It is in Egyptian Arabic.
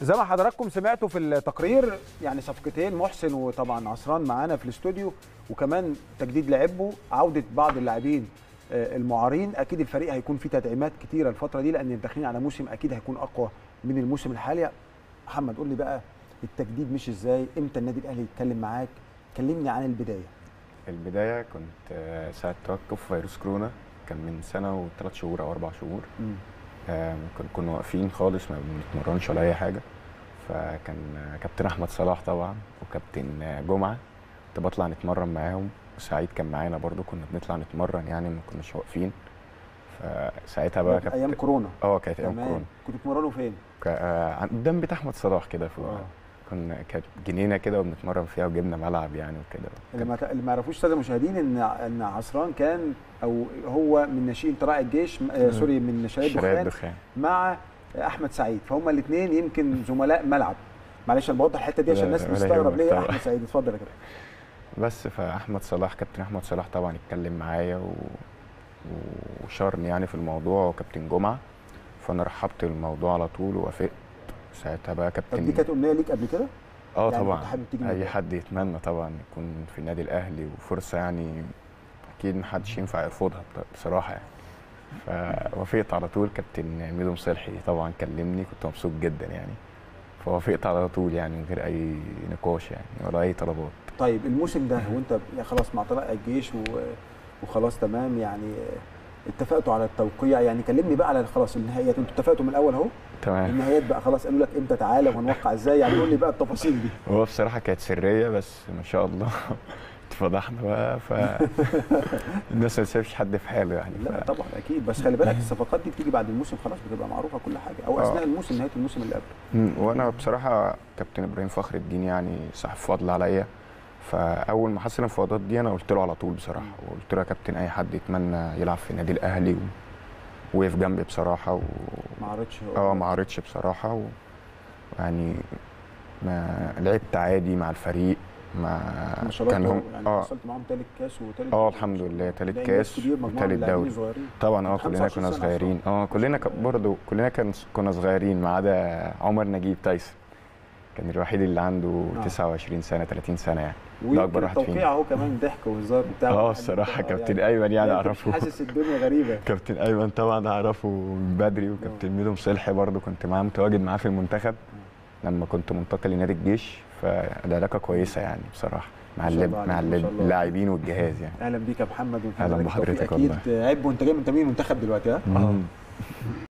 زي ما حضراتكم سمعتوا في التقرير يعني صفقتين محسن وطبعا عصران معانا في الاستوديو وكمان تجديد لعبه عوده بعض اللاعبين آه، المعارين اكيد الفريق هيكون فيه تدعيمات كتيره الفتره دي لان داخلين على موسم اكيد هيكون اقوى من الموسم الحالي محمد قول لي بقى التجديد مش ازاي امتى النادي الاهلي يتكلم معاك كلمني عن البدايه البداية كنت آه، ساعة توقف فيروس كورونا كان من سنة وثلاث شهور أو أربع شهور مم. آه، كن- كنا واقفين خالص ما بنتمرنش ولا أي حاجة فكان آه، كابتن أحمد صلاح طبعا وكابتن آه، جمعة كنت بطلع نتمرن معاهم وسعيد كان معانا برضو كنا بنطلع نتمرن يعني ما كناش واقفين فساعتها بقى كانت ايام كابتن كورونا اه كانت أيام تمام كورونا كنتوا بتتمرنوا فين؟ ك- آه، عن- قدام بيت أحمد صلاح كده في آه. كنا كانت جنينه كده وبنتمرن فيها وجبنا ملعب يعني وكده اللي ما اللي ما يعرفوش الساده المشاهدين ان ان عصران كان او هو من ناشئين طلائع الجيش آه سوري من شباب شرايط دخان دخان مع احمد سعيد فهم الاثنين يمكن زملاء ملعب معلش انا بوضح الحته دي عشان لا، الناس لا، ولا مستغرب يهمك ليه طبعا. احمد سعيد اتفضل يا كابتن بس فاحمد صلاح كابتن احمد صلاح طبعا اتكلم معايا و... وشارني يعني في الموضوع وكابتن جمعه فانا رحبت الموضوع على طول ووافقت ساعتها بقى طب كابتن دي كانت امنيه ليك قبل كده؟ اه يعني طبعا كنت حابب تيجي اي النادي حد يتمنى طبعا يكون في النادي الاهلي وفرصه يعني اكيد محدش ينفع يرفضها بصراحه يعني فوافقت على طول كابتن ميدو مصلحي طبعا كلمني كنت مبسوط جدا يعني فوافقت على طول يعني من غير اي نقاش يعني ولا اي طلبات طيب الموسم ده وانت يا خلاص مع طلائع الجيش و... وخلاص تمام يعني اتفقتوا على التوقيع يعني كلمني بقى على خلاص النهائيات انتوا اتفقتوا من الاول اهو تمام النهائيات بقى خلاص قالوا لك امتى تعالى وهنوقع ازاي يعني قول لي بقى التفاصيل دي هو بصراحة كانت سرية بس ما شاء الله اتفضحنا بقى ف الناس ما تسيبش حد في حاله يعني لا ف... طبعا اكيد بس خلي بالك الصفقات دي بتيجي بعد الموسم خلاص بتبقى معروفه كل حاجه او آه. اثناء الموسم نهايه الموسم اللي قبله مم، وانا بصراحة كابتن ابراهيم فخر الدين يعني صاحب فضل عليا فاول ما حصل المفاوضات دي انا قلت له على طول بصراحة وقلت له يا كابتن اي حد يتمنى يلعب في النادي الاهلي و... وقف جنبي بصراحة و... ما عرضش اه ما عرضش بصراحة و... يعني ما لعبت عادي مع الفريق ما ما شاء الله كان هم يعني اه وصلت معاهم ثالث كاس وثالث اه الحمد لله تالت ده كاس إنجاز كبير مجموعه من وتالت اللاعبين دوري صغيرين طبعا اه 25 كلنا كنا سنة صغيرين اه كلنا ك- برضه كلنا كان كنا صغيرين ما عدا عمر نجيب تايسون كان الوحيد اللي عنده آه. 29 سنه 30 سنه يعني ده ويمكن أكبر واحد فينا. التوقيع اهو كمان ضحك وهزار بتاع اه الصراحه كابتن ايمن يعني اعرفه حاسس الدنيا غريبه كابتن ايمن طبعا اعرفه من بدري وكابتن ميدو مصلحي برضه كنت معاه متواجد معاه في المنتخب لما كنت منتقل لنادي الجيش فالعلاقه كويسه يعني بصراحه مع ما شاء اللعب الله مع عليك، ما شاء الله. اللاعبين والجهاز يعني اهلا بيك يا محمد ونتمنى أهلا لك بحضرتك التوفيق. اكيد عيب وانت جاي من تمرين المنتخب دلوقتي ها مم.